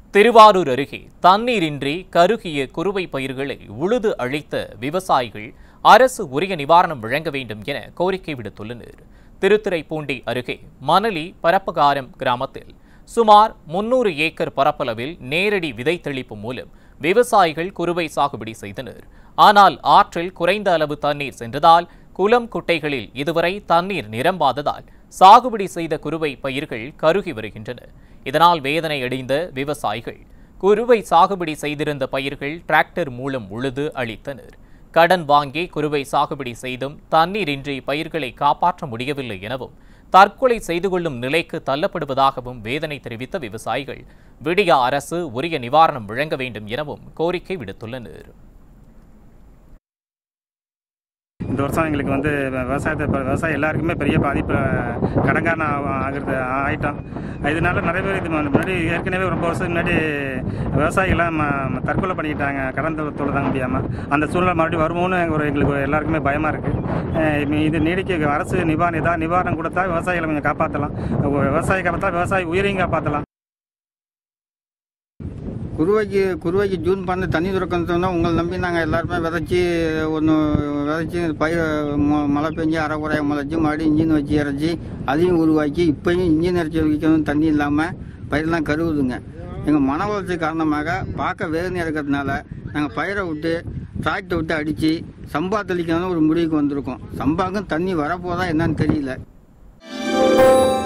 திருவாரூர் அருகே தண்ணீரின்றி கருகிய குறுவை பயிர்களை உழுது அழித்த விவசாயிகள் அரசு உரிய நிவாரணம் வழங்க வேண்டும் என கோரிக்கை விடுத்துள்ளனர் திருத்துறைப்பூண்டி அருகே மணலி பரப்பகாரம் கிராமத்தில் சுமார் முன்னூறு ஏக்கர் பரப்பளவில் நேரடி விதை தெளிப்பு மூலம் விவசாயிகள் குறுவை சாகுபடி செய்தனர் ஆனால் ஆற்றில் குறைந்த அளவு தண்ணீர் சென்றதால் குளம் குட்டைகளில் இதுவரை தண்ணீர் நிரம்பாததால் சாகுபடி செய்த குறுவை பயிர்கள் கருகி வருகின்றன இதனால் வேதனை அடைந்த விவசாயிகள் குறுவை சாகுபடி செய்திருந்த பயிர்கள் டிராக்டர் மூலம் உழுது அளித்தனர் கடன் வாங்கி குறுவை சாகுபடி செய்தும் தண்ணீரின்றி பயிர்களை காப்பாற்ற முடியவில்லை எனவும் தற்கொலை செய்து கொள்ளும் நிலைக்கு தள்ளப்படுவதாகவும் வேதனை தெரிவித்த விவசாயிகள் விடிய அரசு உரிய நிவாரணம் வழங்க வேண்டும் எனவும் கோரிக்கை விடுத்துள்ளனர் இந்த வருஷம் எங்களுக்கு வந்து விவசாயத்தை இப்போ விவசாயம் எல்லாருக்குமே பெரிய பாதிப்பு கடங்காரன் ஆகிறது ஆயிட்டோம் இதனால நிறைய பேர் இது முன்னாடி ஏற்கனவே ரொம்ப வருஷம் முன்னாடி விவசாயிகள்லாம் ம- ம- தற்கொலை பண்ணிக்கிட்டாங்க கடன் தொ- தொழில் தாங்க முடியாமல் அந்த சூழ்நிலை மறுபடியும் வருமோன்னு ஒரு எங்களுக்கு எல்லாருக்குமே பயமாக இருக்குது இது நீடிக்க அரசு நிவாரணம் ஏதாவது நிவாரணம் கொடுத்தா விவசாயிகளை கொஞ்சம் காப்பாற்றலாம் விவசாயி காப்பாற்றா விவசாயி உயிரையும் காப்பாற்றலாம் குருவைக்கு குருவைக்கு ஜூன் பன்னெண்டு தண்ணி திறக்கணும்னா உங்களை நம்பி நாங்கள் எல்லாருமே விதைச்சி ஒன்று விதைச்சி பயிர் ம- மழை பெஞ்சு அரைக்குறைய முளைச்சி மறுபடியும் இன்ஜின் வச்சு இறச்சி அதையும் உருவாக்கி இப்போயும் இன்ஜின் இறச்சி வைக்கணும் தண்ணி இல்லாமல் பயிரெல்லாம் கருவுதுங்க எங்கள் மன வளர்ச்சி காரணமாக பார்க்க வேதனை இருக்கிறதுனால நாங்கள் பயிரை விட்டு டிராக்டர் விட்டு அடித்து சம்பா தெளிக்கணும்னு ஒரு முடிவுக்கு வந்திருக்கோம் சம்பாவுக்கும் தண்ணி வரப்போதா என்னன்னு தெரியல